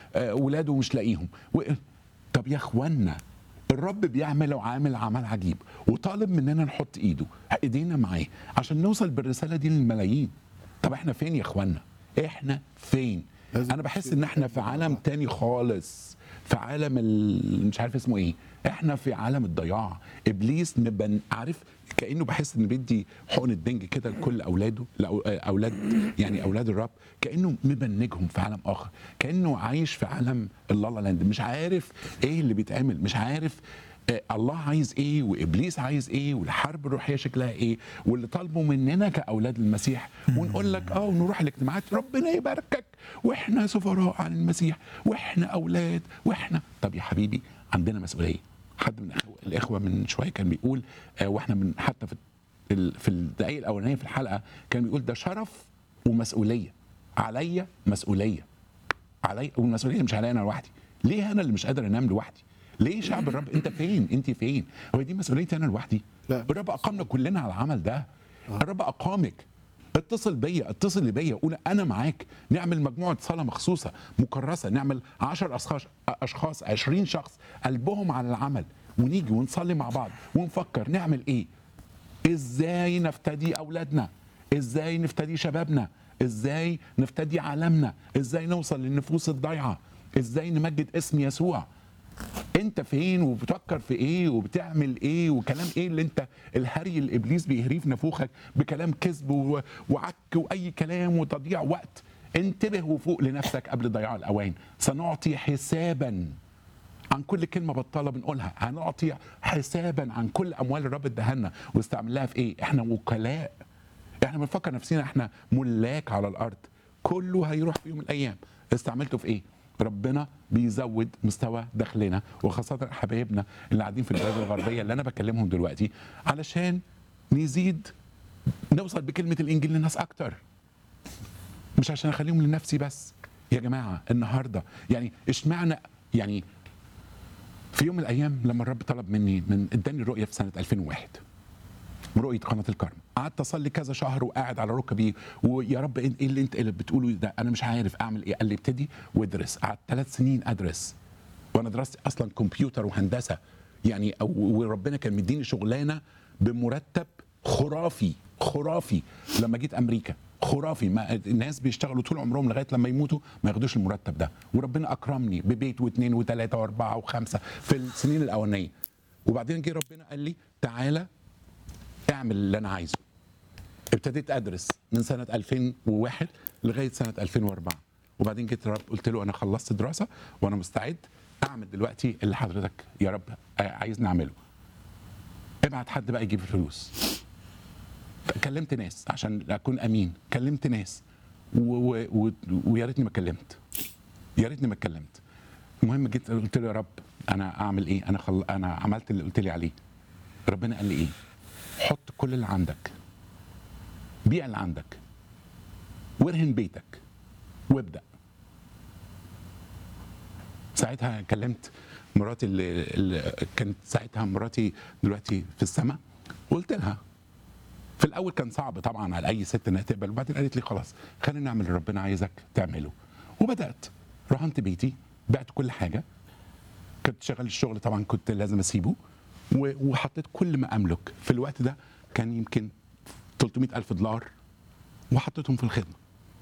آه، ولاده مش لاقيهم و... طب يا اخوانا الرب بيعمل وعامل عمل عجيب وطالب مننا نحط ايده ايدينا معاه عشان نوصل بالرساله دي للملايين طب احنا فين يا اخوانا احنا فين لازم انا بحس نشيل ان احنا القلب في مع عالم بعض. تاني خالص في عالم ال... مش عارف اسمه ايه احنا في عالم الضياع ابليس مبن عارف كانه بحس ان بيدي حقن الدنج كده لكل اولاده لأو- اولاد يعني اولاد الرب كانه مبنجهم في عالم اخر كانه عايش في عالم اللالا لاند مش عارف ايه اللي بيتعمل مش عارف آه، الله عايز ايه وابليس عايز ايه والحرب الروحيه شكلها ايه واللي طالبه مننا كاولاد المسيح ونقول لك اه ونروح الاجتماعات ربنا يباركك واحنا سفراء عن المسيح واحنا اولاد واحنا طب يا حبيبي عندنا مسؤوليه حد من الأخوة- الاخوه من شويه كان بيقول آه واحنا من حتى في ال- في الدقائق الاولانيه في الحلقه كان بيقول ده شرف ومسؤوليه عليا مسؤوليه علي والمسؤوليه مش عليا انا لوحدي ليه انا اللي مش قادر انام لوحدي ليه شعب الرب انت فين انت فين هو دي مسؤوليتي انا لوحدي لا. الرب اقامنا كلنا على العمل ده الرب اقامك اتصل بيا اتصل بيا قول انا معاك نعمل مجموعه صلاه مخصوصه مكرسه نعمل 10 اشخاص اشخاص 20 شخص قلبهم على العمل ونيجي ونصلي مع بعض ونفكر نعمل ايه ازاي نفتدي اولادنا ازاي نفتدي شبابنا ازاي نفتدي عالمنا ازاي نوصل للنفوس الضايعه ازاي نمجد اسم يسوع انت فين وبتفكر في ايه وبتعمل ايه وكلام ايه اللي انت الهري اللي ابليس بيهريه في نافوخك بكلام كذب و- وعك واي كلام وتضييع وقت انتبه وفوق لنفسك قبل ضياع الاوان سنعطي حسابا عن كل كلمه بطاله بنقولها هنعطي حسابا عن كل اموال الرب ادهنا واستعملناها في ايه احنا وكلاء احنا بنفكر نفسنا احنا ملاك على الارض كله هيروح في يوم من الايام استعملته في ايه ربنا بيزود مستوى دخلنا وخاصة حبايبنا اللي قاعدين في البلاد الغربية اللي أنا بكلمهم دلوقتي علشان نزيد نوصل بكلمة الإنجيل للناس أكتر مش عشان أخليهم لنفسي بس يا جماعة النهاردة يعني اشمعنى يعني في يوم من الأيام لما الرب طلب مني من اداني الرؤية في سنة 2001 رؤيه قناه الكرم قعدت اصلي كذا شهر وقاعد على ركبي ويا رب ايه اللي انت اللي بتقوله ده انا مش عارف اعمل ايه قال لي ابتدي وادرس قعدت ثلاث سنين ادرس وانا دراستي اصلا كمبيوتر وهندسه يعني أو وربنا كان مديني شغلانه بمرتب خرافي خرافي لما جيت امريكا خرافي ما الناس بيشتغلوا طول عمرهم لغايه لما يموتوا ما ياخدوش المرتب ده وربنا اكرمني ببيت واثنين وثلاثه واربعه وخمسه في السنين الاولانيه وبعدين جه ربنا قال لي تعالى اعمل اللي انا عايزه ابتديت ادرس من سنه 2001 لغايه سنه 2004 وبعدين جيت رب قلت له انا خلصت دراسه وانا مستعد اعمل دلوقتي اللي حضرتك يا رب عايز نعمله ابعت حد بقى يجيب الفلوس كلمت ناس عشان اكون امين كلمت ناس و- و- و- ويا ريتني ما كلمت يا ريتني ما اتكلمت المهم جيت قلت له يا رب انا اعمل ايه انا خل... انا عملت اللي قلت لي عليه ربنا قال لي ايه حط كل اللي عندك بيع اللي عندك وارهن بيتك وابدا ساعتها كلمت مراتي اللي, اللي كانت ساعتها مراتي دلوقتي في السماء قلت لها في الاول كان صعب طبعا على اي ست انها تقبل وبعدين قالت لي خلاص خلينا نعمل اللي ربنا عايزك تعمله وبدات رهنت بيتي بعت كل حاجه كنت شغال الشغل طبعا كنت لازم اسيبه و- وحطيت كل ما املك في الوقت ده كان يمكن 300 الف دولار وحطيتهم في الخدمه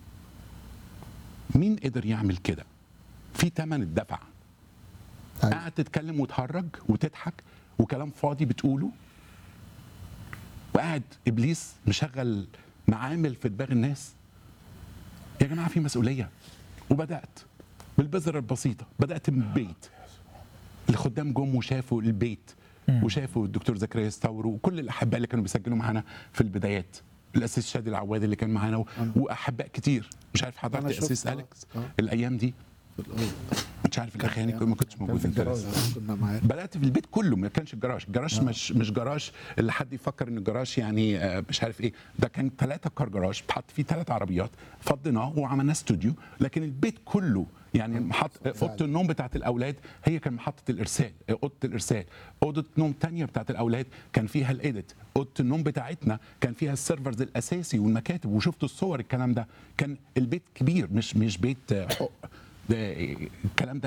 مين قدر يعمل كده في ثمن الدفع أيوة. قاعد تتكلم وتهرج وتضحك وكلام فاضي بتقوله وقاعد ابليس مشغل معامل في دماغ الناس يا جماعه في مسؤوليه وبدات بالبذره البسيطه بدات من البيت الخدام جم وشافوا البيت وشافوا الدكتور زكريا ستاور وكل الاحباء اللي كانوا بيسجلوا معانا في البدايات الاسيس شادي العواد اللي كان معانا و- واحباء كتير مش عارف حضرتك أنا الاسيس شفت، آه، اليكس آه. الايام دي في الأول. مش عارف الاخراني ما كنتش كان موجود في انت الجراج لسه. كنا معاه بدات في البيت كله ما كانش الجراج الجراج مش مش جراج اللي حد يفكر ان الجراج يعني آه، مش عارف ايه ده كان ثلاثه كار جراج حط فيه ثلاث عربيات فضيناه وعملناه استوديو لكن البيت كله يعني محط اوضه النوم بتاعت الاولاد هي كان محطه الارسال اوضه الارسال اوضه نوم تانية بتاعت الاولاد كان فيها الايديت اوضه النوم بتاعتنا كان فيها السيرفرز الاساسي والمكاتب وشفتوا الصور الكلام ده كان البيت كبير مش مش بيت آه، حق ده الكلام ده